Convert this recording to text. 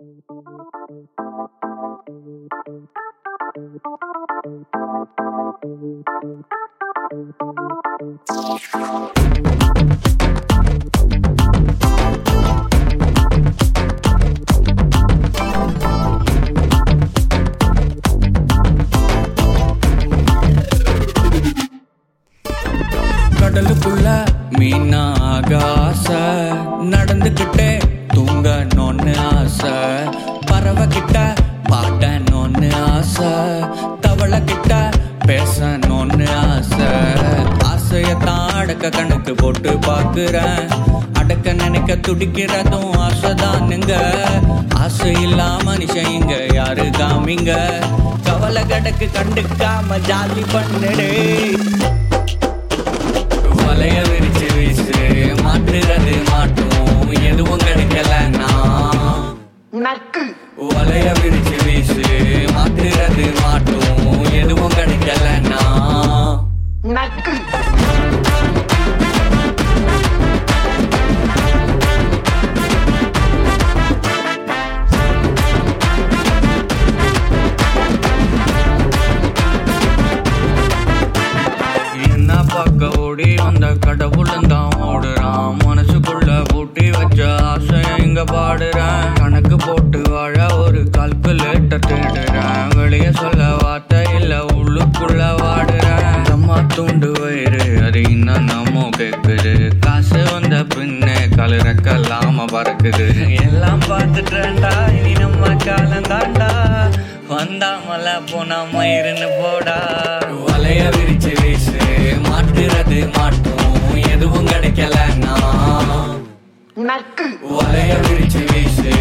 கடலுக்குள்ள மீனாக ஆசை நடந்துகிட்டே தூங்கணும்னு ஆசை பறவை கிட்ட பாடணும்னு ஆசை தவளை கிட்ட பேசணும்னு ஆசை ஆசையத்தான் அடக்க கணக்கு போட்டு பாக்குறேன் அடக்க நினைக்க துடிக்கிறதும் ஆசைதானுங்க ஆசை இல்லா மனுஷன் இங்க யாரு காமிங்க கவலை கடக்கு கண்டுக்காம ஜாலி பண்ணுடே வலைய விரிச்சு வீசு மாட்டுறது மாட்டும் எதுவும் கிடைக்கலன்னா நக்கு வலைய விரிச்சு வீசு மாட்டுறது மாட்டும் எதுவும் கிடைக்கலன்னா நக்கு என்ன பார்க்க ஓடி வந்த கடவுளும் தான் ஓடுறான் மனசுக்குள்ள பூட்டி வச்ச ஆசைய இங்க பாடுறேன் கணக்கு போட்டு வாழ ஒரு கால்குலேட்டர் தேடுறேன் வெளிய சொல்ல வார்த்தை இல்ல உள்ளுக்குள்ள வாடுறேன் அம்மா தூண்டு வயிறு அது இன்னும் நம்ம கேக்குது காசு வந்த பின்னே கலரக்கல்லாம பறக்குது எல்லாம் பார்த்துட்டேன்டா இனி நம்ம காலம் தாண்டா வந்தா மலை போனா மயிருன்னு போடா வலைய விரிச்சு வீசு மாட்டுறது மாட்டும் எதுவும் கிடைக்கலன்னா நக்கு வலைய விரிச்சு வீசு